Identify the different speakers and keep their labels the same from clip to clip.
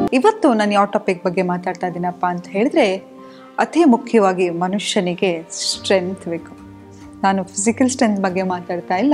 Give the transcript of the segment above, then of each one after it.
Speaker 1: ಇವತ್ತು ನಾನು ಯಾವ ಟಾಪಿಕ್ ಬಗ್ಗೆ ಮಾತಾಡ್ತಾ ಇದ್ದೀನಪ್ಪ ಅಂತ ಹೇಳಿದ್ರೆ ಅತಿ ಮುಖ್ಯವಾಗಿ ಮನುಷ್ಯನಿಗೆ ಸ್ಟ್ರೆಂತ್ ಬೇಕು ನಾನು ಫಿಸಿಕಲ್ ಸ್ಟ್ರೆಂತ್ ಬಗ್ಗೆ ಮಾತಾಡ್ತಾ ಇಲ್ಲ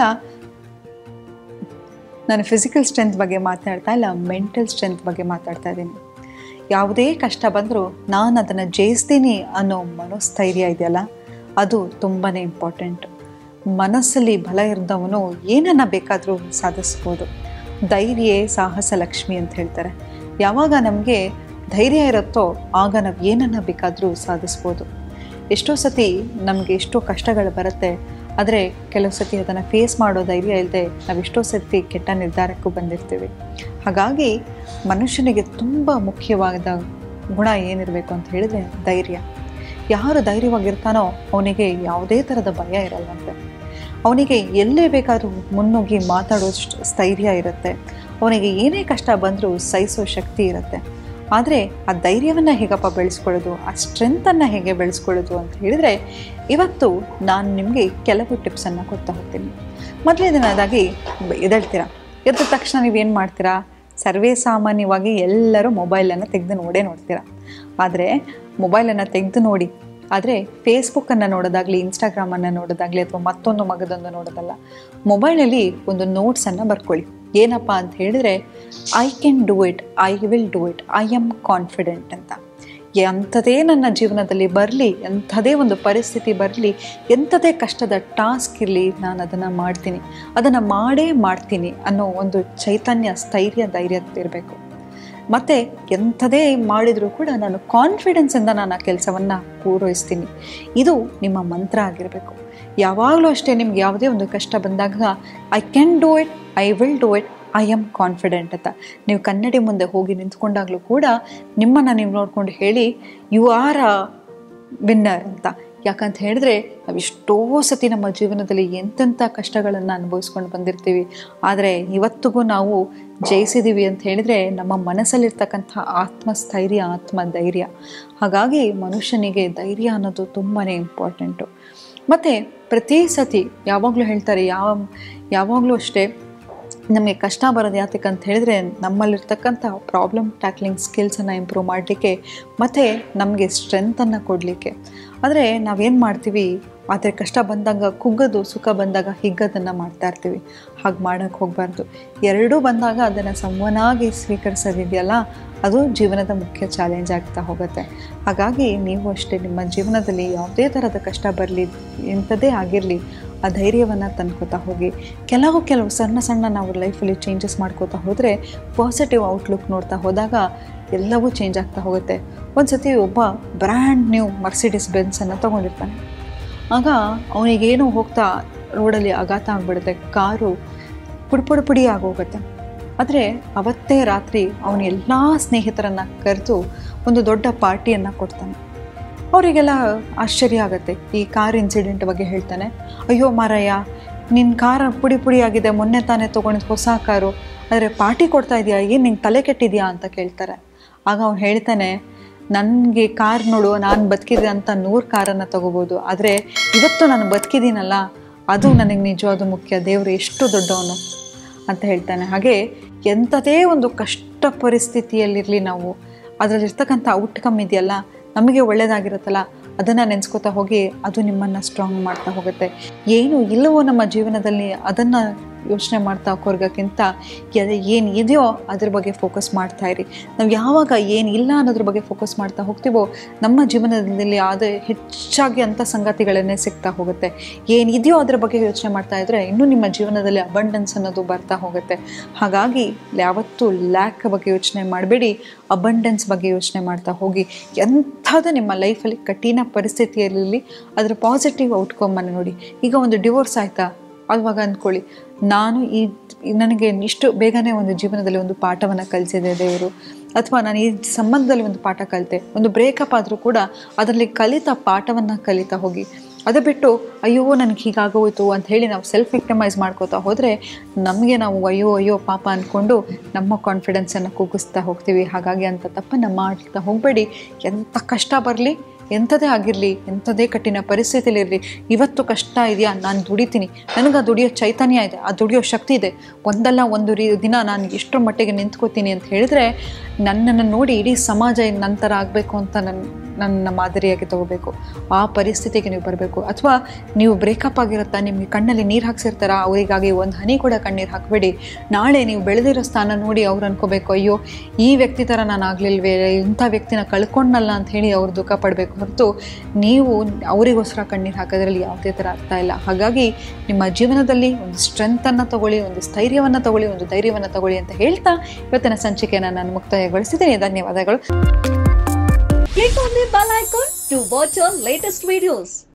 Speaker 1: ನಾನು ಫಿಸಿಕಲ್ ಸ್ಟ್ರೆಂತ್ ಬಗ್ಗೆ ಮಾತಾಡ್ತಾ ಇಲ್ಲ ಮೆಂಟಲ್ ಸ್ಟ್ರೆಂತ್ ಬಗ್ಗೆ ಮಾತಾಡ್ತಾ ಇದ್ದೀನಿ ಯಾವುದೇ ಕಷ್ಟ ಬಂದರೂ ನಾನು ಅದನ್ನು ಜಯಿಸ್ತೀನಿ ಅನ್ನೋ ಮನೋಸ್ಥೈರ್ಯ ಇದೆಯಲ್ಲ ಅದು ತುಂಬಾ ಇಂಪಾರ್ಟೆಂಟ್ ಮನಸ್ಸಲ್ಲಿ ಬಲ ಇರಿದವನು ಏನನ್ನ ಬೇಕಾದರೂ ಸಾಧಿಸ್ಬೋದು ಧೈರ್ಯ ಸಾಹಸ ಲಕ್ಷ್ಮಿ ಅಂತ ಹೇಳ್ತಾರೆ ಯಾವಾಗ ನಮಗೆ ಧೈರ್ಯ ಇರುತ್ತೋ ಆಗ ನಾವು ಏನನ್ನ ಬೇಕಾದರೂ ಸಾಧಿಸ್ಬೋದು ಎಷ್ಟೋ ಸತಿ ನಮಗೆ ಎಷ್ಟೋ ಕಷ್ಟಗಳು ಬರುತ್ತೆ ಆದರೆ ಕೆಲವು ಸತಿ ಅದನ್ನು ಫೇಸ್ ಮಾಡೋ ಧೈರ್ಯ ಇಲ್ಲದೆ ನಾವು ಎಷ್ಟೋ ಸತಿ ಕೆಟ್ಟ ನಿರ್ಧಾರಕ್ಕೂ ಬಂದಿರ್ತೀವಿ ಹಾಗಾಗಿ ಮನುಷ್ಯನಿಗೆ ತುಂಬ ಮುಖ್ಯವಾದ ಗುಣ ಏನಿರಬೇಕು ಅಂತ ಹೇಳಿದ್ರೆ ಧೈರ್ಯ ಯಾರು ಧೈರ್ಯವಾಗಿರ್ತಾನೋ ಅವನಿಗೆ ಯಾವುದೇ ಥರದ ಭಯ ಇರಲ್ಲಂತೆ ಅವನಿಗೆ ಎಲ್ಲೇ ಬೇಕಾದರೂ ಮುನ್ನುಗ್ಗಿ ಮಾತಾಡೋಷ್ಟು ಸ್ಥೈರ್ಯ ಇರುತ್ತೆ ಅವನಿಗೆ ಏನೇ ಕಷ್ಟ ಬಂದರೂ ಸಹಿಸೋ ಶಕ್ತಿ ಇರುತ್ತೆ ಆದರೆ ಆ ಧೈರ್ಯವನ್ನು ಹೇಗಪ್ಪ ಬೆಳೆಸ್ಕೊಳ್ಳೋದು ಆ ಸ್ಟ್ರೆಂತನ್ನು ಹೇಗೆ ಬೆಳೆಸ್ಕೊಳ್ಳೋದು ಅಂತ ಹೇಳಿದರೆ ಇವತ್ತು ನಾನು ನಿಮಗೆ ಕೆಲವು ಟಿಪ್ಸನ್ನು ಕೊಡ್ತಾ ಹೋಗ್ತೀನಿ ಮೊದಲನೇದಾಗಿ ಎದ್ದೇಳ್ತೀರಾ ಎದ್ದ ತಕ್ಷಣ ನೀವೇನು ಮಾಡ್ತೀರಾ ಸರ್ವೇ ಸಾಮಾನ್ಯವಾಗಿ ಎಲ್ಲರೂ ಮೊಬೈಲನ್ನು ತೆಗೆದು ನೋಡೇ ನೋಡ್ತೀರಾ ಆದರೆ ಮೊಬೈಲನ್ನು ತೆಗೆದು ನೋಡಿ ಆದರೆ ಫೇಸ್ಬುಕ್ಕನ್ನು ನೋಡೋದಾಗಲಿ ಇನ್ಸ್ಟಾಗ್ರಾಮನ್ನು ನೋಡೋದಾಗಲಿ ಅಥವಾ ಮತ್ತೊಂದು ಮಗದೊಂದು ನೋಡೋದಲ್ಲ ಮೊಬೈಲಲ್ಲಿ ಒಂದು ನೋಟ್ಸನ್ನು ಬರ್ಕೊಳ್ಳಿ ಏನಪ್ಪ ಅಂತ ಹೇಳಿದರೆ I can do it I will do it I am confident ಅಂತ ಎಂಥದೇ ನನ್ನ ಜೀವನದಲ್ಲಿ ಬರಲಿ ಎಂಥದೇ ಒಂದು ಪರಿಸ್ಥಿತಿ ಬರಲಿ ಎಂಥದೇ ಕಷ್ಟದ ಟಾಸ್ಕ್ ಇರಲಿ ನಾನು ಅದನ್ನು ಮಾಡ್ತೀನಿ ಅದನ್ನು ಮಾಡೇ ಮಾಡ್ತೀನಿ ಅನ್ನೋ ಒಂದು ಚೈತನ್ಯ ಸ್ಥೈರ್ಯ ಧೈರ್ಯ ಇರಬೇಕು ಮತ್ತು ಎಂಥದೇ ಮಾಡಿದರೂ ಕೂಡ ನಾನು ಕಾನ್ಫಿಡೆನ್ಸಿಂದ ನಾನು ಆ ಕೆಲಸವನ್ನು ಪೂರೈಸ್ತೀನಿ ಇದು ನಿಮ್ಮ ಮಂತ್ರ ಆಗಿರಬೇಕು ಯಾವಾಗಲೂ ಅಷ್ಟೇ ನಿಮ್ಗೆ ಯಾವುದೇ ಒಂದು ಕಷ್ಟ ಬಂದಾಗ I can do it I will do it I am confident ಅಂತ ನೀವು ಕನ್ನಡಿ ಮುಂದೆ ಹೋಗಿ ನಿಂತ್ಕೊಂಡಾಗಲೂ ಕೂಡ ನಿಮ್ಮನ್ನು ನೀವು ನೋಡ್ಕೊಂಡು ಹೇಳಿ ಯು ಆರ್ ಅ ವಿನ್ನರ್ ಅಂತ ಯಾಕಂತ ಹೇಳಿದ್ರೆ ನಾವು ಎಷ್ಟೋ ಸತಿ ನಮ್ಮ ಜೀವನದಲ್ಲಿ ಎಂತೆಂಥ ಕಷ್ಟಗಳನ್ನು ಅನುಭವಿಸ್ಕೊಂಡು ಬಂದಿರ್ತೀವಿ ಆದರೆ ಇವತ್ತಿಗೂ ನಾವು ಜಯಿಸಿದ್ದೀವಿ ಅಂತ ಹೇಳಿದರೆ ನಮ್ಮ ಮನಸ್ಸಲ್ಲಿರ್ತಕ್ಕಂಥ ಆತ್ಮಸ್ಥೈರ್ಯ ಆತ್ಮಧೈರ್ಯ ಹಾಗಾಗಿ ಮನುಷ್ಯನಿಗೆ ಧೈರ್ಯ ಅನ್ನೋದು ತುಂಬಾ ಇಂಪಾರ್ಟೆಂಟು ಮತ್ತು ಪ್ರತಿ ಸತಿ ಯಾವಾಗಲೂ ಹೇಳ್ತಾರೆ ಯಾವ ಯಾವಾಗಲೂ ಅಷ್ಟೇ ನಮಗೆ ಕಷ್ಟ ಬರೋದು ಯಾತಕ್ಕೆ ಅಂತ ಹೇಳಿದ್ರೆ ನಮ್ಮಲ್ಲಿರ್ತಕ್ಕಂಥ ಪ್ರಾಬ್ಲಮ್ ಟ್ಯಾಕ್ಲಿಂಗ್ ಸ್ಕಿಲ್ಸನ್ನು ಇಂಪ್ರೂವ್ ಮಾಡಲಿಕ್ಕೆ ಮತ್ತು ನಮಗೆ ಸ್ಟ್ರೆಂತನ್ನು ಕೊಡಲಿಕ್ಕೆ ಆದರೆ ನಾವೇನು ಮಾಡ್ತೀವಿ ಆದರೆ ಕಷ್ಟ ಬಂದಾಗ ಕುಗ್ಗದು ಸುಖ ಬಂದಾಗ ಹಿಗ್ಗದನ್ನು ಮಾಡ್ತಾ ಇರ್ತೀವಿ ಹಾಗೆ ಮಾಡೋಕ್ಕೆ ಹೋಗಬಾರ್ದು ಎರಡೂ ಬಂದಾಗ ಅದನ್ನು ಸಮನಾಗಿ ಸ್ವೀಕರಿಸೋದಿದೆಯಲ್ಲ ಅದು ಜೀವನದ ಮುಖ್ಯ ಚಾಲೆಂಜ್ ಆಗ್ತಾ ಹೋಗುತ್ತೆ ಹಾಗಾಗಿ ನೀವು ಅಷ್ಟೇ ನಿಮ್ಮ ಜೀವನದಲ್ಲಿ ಯಾವುದೇ ಥರದ ಕಷ್ಟ ಬರಲಿ ಎಂಥದೇ ಆಗಿರಲಿ ಆ ಧೈರ್ಯವನ್ನು ತಂದ್ಕೋತಾ ಹೋಗಿ ಕೆಲವು ಕೆಲವು ಸಣ್ಣ ಸಣ್ಣ ನಾವು ಲೈಫಲ್ಲಿ ಚೇಂಜಸ್ ಮಾಡ್ಕೋತಾ ಹೋದರೆ ಪಾಸಿಟಿವ್ ಔಟ್ಲುಕ್ ನೋಡ್ತಾ ಹೋದಾಗ ಎಲ್ಲವೂ ಚೇಂಜ್ ಆಗ್ತಾ ಹೋಗುತ್ತೆ ಒಂದು ಸತಿ ಒಬ್ಬ ಬ್ರ್ಯಾಂಡ್ ನ್ಯೂ ಮರ್ಸಿಡಿಸ್ ಬೆನ್ಸನ್ನು ತೊಗೊಂಡಿರ್ತಾನೆ ಆಗ ಅವನಿಗೇನು ಹೋಗ್ತಾ ರೋಡಲ್ಲಿ ಆಘಾತ ಆಗಿಬಿಡುತ್ತೆ ಕಾರು ಪುಡಿ ಪುಡಿ ಪುಡಿ ಆಗೋಗುತ್ತೆ ಆದರೆ ಅವತ್ತೇ ರಾತ್ರಿ ಅವನ ಎಲ್ಲ ಸ್ನೇಹಿತರನ್ನು ಕರೆದು ಒಂದು ದೊಡ್ಡ ಪಾರ್ಟಿಯನ್ನು ಕೊಡ್ತಾನೆ ಅವರಿಗೆಲ್ಲ ಆಶ್ಚರ್ಯ ಆಗುತ್ತೆ ಈ ಕಾರ್ ಇನ್ಸಿಡೆಂಟ್ ಬಗ್ಗೆ ಹೇಳ್ತಾನೆ ಅಯ್ಯೋ ಮಾರಯ್ಯ ನಿನ್ನ ಕಾರ್ ಪುಡಿ ಪುಡಿ ಆಗಿದೆ ಮೊನ್ನೆ ತಾನೇ ತೊಗೊಂಡಿದ್ದು ಹೊಸ ಕಾರು ಆದರೆ ಪಾರ್ಟಿ ಕೊಡ್ತಾ ಇದೆಯಾ ಏನು ನಿಂಗೆ ತಲೆ ಕೆಟ್ಟಿದೆಯಾ ಅಂತ ಕೇಳ್ತಾರೆ ಆಗ ಅವ್ನು ಹೇಳ್ತಾನೆ ನನಗೆ ಕಾರ್ ನೋಡು ನಾನು ಬದುಕಿದೆ ಅಂತ ನೂರು ಕಾರನ್ನು ತಗೋಬೋದು ಆದರೆ ಇವತ್ತು ನಾನು ಬದುಕಿದ್ದೀನಲ್ಲ ಅದು ನನಗೆ ನಿಜವಾದ ಮುಖ್ಯ ದೇವರು ಎಷ್ಟು ದೊಡ್ಡವನು ಅಂತ ಹೇಳ್ತಾನೆ ಹಾಗೆ ಎಂಥದೇ ಒಂದು ಕಷ್ಟ ಪರಿಸ್ಥಿತಿಯಲ್ಲಿರಲಿ ನಾವು ಅದರಲ್ಲಿರ್ತಕ್ಕಂಥ ಔಟ್ಕಮ್ ಇದೆಯಲ್ಲ ನಮಗೆ ಒಳ್ಳೆಯದಾಗಿರುತ್ತಲ್ಲ ಅದನ್ನು ನೆನೆಸ್ಕೋತಾ ಹೋಗಿ ಅದು ನಿಮ್ಮನ್ನು ಸ್ಟ್ರಾಂಗ್ ಮಾಡ್ತಾ ಹೋಗುತ್ತೆ ಏನು ಇಲ್ಲವೋ ನಮ್ಮ ಜೀವನದಲ್ಲಿ ಅದನ್ನು ಯೋಚನೆ ಮಾಡ್ತಾ ಕೊರ್ಗೋಕ್ಕಿಂತ ಏನು ಇದೆಯೋ ಅದ್ರ ಬಗ್ಗೆ ಫೋಕಸ್ ಮಾಡ್ತಾ ಇರಿ ನಾವು ಯಾವಾಗ ಏನು ಇಲ್ಲ ಅನ್ನೋದ್ರ ಬಗ್ಗೆ ಫೋಕಸ್ ಮಾಡ್ತಾ ಹೋಗ್ತೀವೋ ನಮ್ಮ ಜೀವನದಲ್ಲಿ ಅದು ಹೆಚ್ಚಾಗಿ ಅಂಥ ಸಂಗತಿಗಳನ್ನೇ ಸಿಗ್ತಾ ಹೋಗುತ್ತೆ ಏನಿದೆಯೋ ಅದ್ರ ಬಗ್ಗೆ ಯೋಚನೆ ಮಾಡ್ತಾ ಇದ್ದರೆ ಇನ್ನೂ ನಿಮ್ಮ ಜೀವನದಲ್ಲಿ ಅಬಂಡೆನ್ಸ್ ಅನ್ನೋದು ಬರ್ತಾ ಹೋಗುತ್ತೆ ಹಾಗಾಗಿ ಯಾವತ್ತೂ ಲ್ಯಾಕ್ ಬಗ್ಗೆ ಯೋಚನೆ ಮಾಡಬೇಡಿ ಅಬಂಡೆನ್ಸ್ ಬಗ್ಗೆ ಯೋಚನೆ ಮಾಡ್ತಾ ಹೋಗಿ ಎಂಥದ್ದು ನಿಮ್ಮ ಲೈಫಲ್ಲಿ ಕಠಿಣ ಪರಿಸ್ಥಿತಿಯಲ್ಲಿ ಅದರ ಪಾಸಿಟಿವ್ ಔಟ್ಕಮನ್ನು ನೋಡಿ ಈಗ ಒಂದು ಡಿವೋರ್ಸ್ ಆಯಿತಾ ಅವಾಗ ಅಂದ್ಕೊಳ್ಳಿ ನಾನು ಈ ನನಗೆ ಇಷ್ಟು ಬೇಗನೆ ಒಂದು ಜೀವನದಲ್ಲಿ ಒಂದು ಪಾಠವನ್ನು ಕಲಿಸಿದೆ ದೇವರು ಅಥವಾ ನಾನು ಈ ಸಂಬಂಧದಲ್ಲಿ ಒಂದು ಪಾಠ ಕಲಿತೆ ಒಂದು ಬ್ರೇಕಪ್ ಆದರೂ ಕೂಡ ಅದರಲ್ಲಿ ಕಲಿತ ಪಾಠವನ್ನು ಕಲಿತಾ ಹೋಗಿ ಅದು ಬಿಟ್ಟು ಅಯ್ಯೋ ನನಗೆ ಹೀಗಾಗೋಯ್ತು ಅಂತ ಹೇಳಿ ನಾವು ಸೆಲ್ಫ್ ವಿಕ್ಟಮೈಸ್ ಮಾಡ್ಕೋತಾ ಹೋದರೆ ನಮಗೆ ನಾವು ಅಯ್ಯೋ ಅಯ್ಯೋ ಪಾಪ ಅಂದ್ಕೊಂಡು ನಮ್ಮ ಕಾನ್ಫಿಡೆನ್ಸನ್ನು ಕುಗ್ಗಿಸ್ತಾ ಹೋಗ್ತೀವಿ ಹಾಗಾಗಿ ಅಂಥ ತಪ್ಪನ್ನು ಮಾಡ್ತಾ ಹೋಗಬೇಡಿ ಎಂಥ ಕಷ್ಟ ಬರಲಿ ಎಂಥದೇ ಆಗಿರಲಿ ಎಂಥದೇ ಕಠಿಣ ಪರಿಸ್ಥಿತಿಲಿರಲಿ ಇವತ್ತು ಕಷ್ಟ ಇದೆಯಾ ನಾನು ದುಡಿತೀನಿ ನನಗೆ ಆ ದುಡಿಯೋ ಚೈತನ್ಯ ಇದೆ ಆ ದುಡಿಯೋ ಶಕ್ತಿ ಇದೆ ಒಂದಲ್ಲ ಒಂದು ರೀ ದಿನ ನಾನು ಎಷ್ಟರ ಮಟ್ಟಿಗೆ ನಿಂತ್ಕೋತೀನಿ ಅಂತ ಹೇಳಿದ್ರೆ ನನ್ನನ್ನು ನೋಡಿ ಇಡೀ ಸಮಾಜ ನಂತರ ಆಗಬೇಕು ಅಂತ ನನ್ನ ನನ್ನ ಮಾದರಿಯಾಗಿ ತಗೋಬೇಕು ಆ ಪರಿಸ್ಥಿತಿಗೆ ನೀವು ಬರಬೇಕು ಅಥವಾ ನೀವು ಬ್ರೇಕಪ್ ಆಗಿರುತ್ತಾ ನಿಮಗೆ ಕಣ್ಣಲ್ಲಿ ನೀರು ಹಾಕ್ಸಿರ್ತಾರ ಅವರಿಗಾಗಿ ಒಂದು ಹನಿ ಕೂಡ ಕಣ್ಣೀರು ಹಾಕಬೇಡಿ ನಾಳೆ ನೀವು ಬೆಳೆದಿರೋ ಸ್ಥಾನ ನೋಡಿ ಅವ್ರು ಅನ್ಕೋಬೇಕು ಅಯ್ಯೋ ಈ ವ್ಯಕ್ತಿ ಥರ ನಾನು ಆಗಲಿಲ್ವೇ ಇಂಥ ವ್ಯಕ್ತಿನ ಕಳ್ಕೊಂಡಲ್ಲ ಅಂತ ಹೇಳಿ ಅವ್ರು ದುಃಖ ಪಡಬೇಕು ಹೊರತು ನೀವು ಅವರಿಗೋಸ್ಕರ ಕಣ್ಣೀರು ಹಾಕೋದ್ರಲ್ಲಿ ಯಾವುದೇ ಥರ ಅರ್ಥ ಇಲ್ಲ ಹಾಗಾಗಿ ನಿಮ್ಮ ಜೀವನದಲ್ಲಿ ಒಂದು ಸ್ಟ್ರೆಂತನ್ನು ತಗೊಳ್ಳಿ ಒಂದು ಸ್ಥೈರ್ಯವನ್ನು ತಗೊಳ್ಳಿ ಒಂದು ಧೈರ್ಯವನ್ನು ತಗೊಳ್ಳಿ ಅಂತ ಹೇಳ್ತಾ ಇವತ್ತಿನ ಸಂಚಿಕೆಯನ್ನು ನಾನು ಮುಕ್ತಾಯಗೊಳಿಸಿದ್ದೀನಿ ಧನ್ಯವಾದಗಳು
Speaker 2: Click on the bell icon to watch our latest videos.